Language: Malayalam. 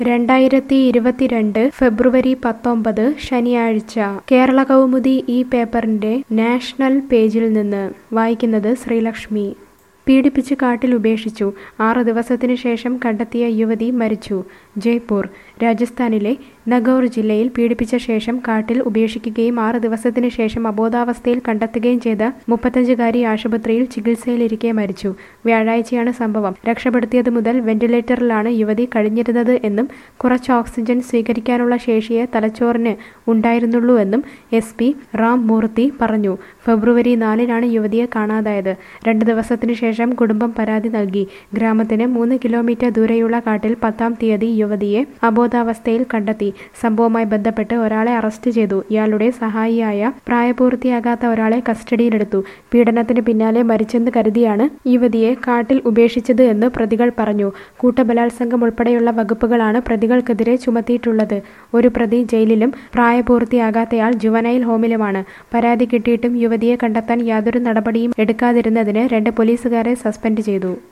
രണ്ടായിരത്തി ഇരുപത്തിരണ്ട് ഫെബ്രുവരി പത്തൊമ്പത് ശനിയാഴ്ച കേരള കൗമുദി ഈ പേപ്പറിന്റെ നാഷണൽ പേജിൽ നിന്ന് വായിക്കുന്നത് ശ്രീലക്ഷ്മി പീഡിപ്പിച്ച് കാട്ടിൽ ഉപേക്ഷിച്ചു ആറ് ദിവസത്തിനു ശേഷം കണ്ടെത്തിയ യുവതി മരിച്ചു ജയ്പൂർ രാജസ്ഥാനിലെ നഗൌർ ജില്ലയിൽ പീഡിപ്പിച്ച ശേഷം കാട്ടിൽ ഉപേക്ഷിക്കുകയും ആറ് ദിവസത്തിനു ശേഷം അബോധാവസ്ഥയിൽ കണ്ടെത്തുകയും ചെയ്ത മുപ്പത്തഞ്ചുകാരി ആശുപത്രിയിൽ ചികിത്സയിലിരിക്കെ മരിച്ചു വ്യാഴാഴ്ചയാണ് സംഭവം രക്ഷപ്പെടുത്തിയത് മുതൽ വെന്റിലേറ്ററിലാണ് യുവതി കഴിഞ്ഞിരുന്നത് എന്നും കുറച്ച് ഓക്സിജൻ സ്വീകരിക്കാനുള്ള ശേഷിയെ തലച്ചോറിന് ഉണ്ടായിരുന്നുള്ളൂ എന്നും എസ് പി റാം മൂർത്തി പറഞ്ഞു ഫെബ്രുവരി നാലിനാണ് യുവതിയെ കാണാതായത് രണ്ട് ദിവസത്തിനു ശേഷം കുടുംബം പരാതി നൽകി ഗ്രാമത്തിന് മൂന്ന് കിലോമീറ്റർ ദൂരെയുള്ള കാട്ടിൽ പത്താം തീയതി യുവതിയെ അബോധാവസ്ഥയിൽ കണ്ടെത്തി സംഭവവുമായി ബന്ധപ്പെട്ട് ഒരാളെ അറസ്റ്റ് ചെയ്തു ഇയാളുടെ സഹായിയായ പ്രായപൂർത്തിയാകാത്ത ഒരാളെ കസ്റ്റഡിയിലെടുത്തു പീഡനത്തിന് പിന്നാലെ മരിച്ചെന്ന് കരുതിയാണ് യുവതിയെ കാട്ടിൽ ഉപേക്ഷിച്ചത് എന്ന് പ്രതികൾ പറഞ്ഞു കൂട്ടബലാത്സംഗം ഉൾപ്പെടെയുള്ള വകുപ്പുകളാണ് പ്രതികൾക്കെതിരെ ചുമത്തിയിട്ടുള്ളത് ഒരു പ്രതി ജയിലിലും പ്രായപൂർത്തിയാകാത്തയാൾ ജുവനൈൽ ഹോമിലുമാണ് പരാതി കിട്ടിയിട്ടും യുവതിയെ കണ്ടെത്താൻ യാതൊരു നടപടിയും എടുക്കാതിരുന്നതിന് രണ്ട് പോലീസുകാരെ സസ്പെൻഡ് ചെയ്തു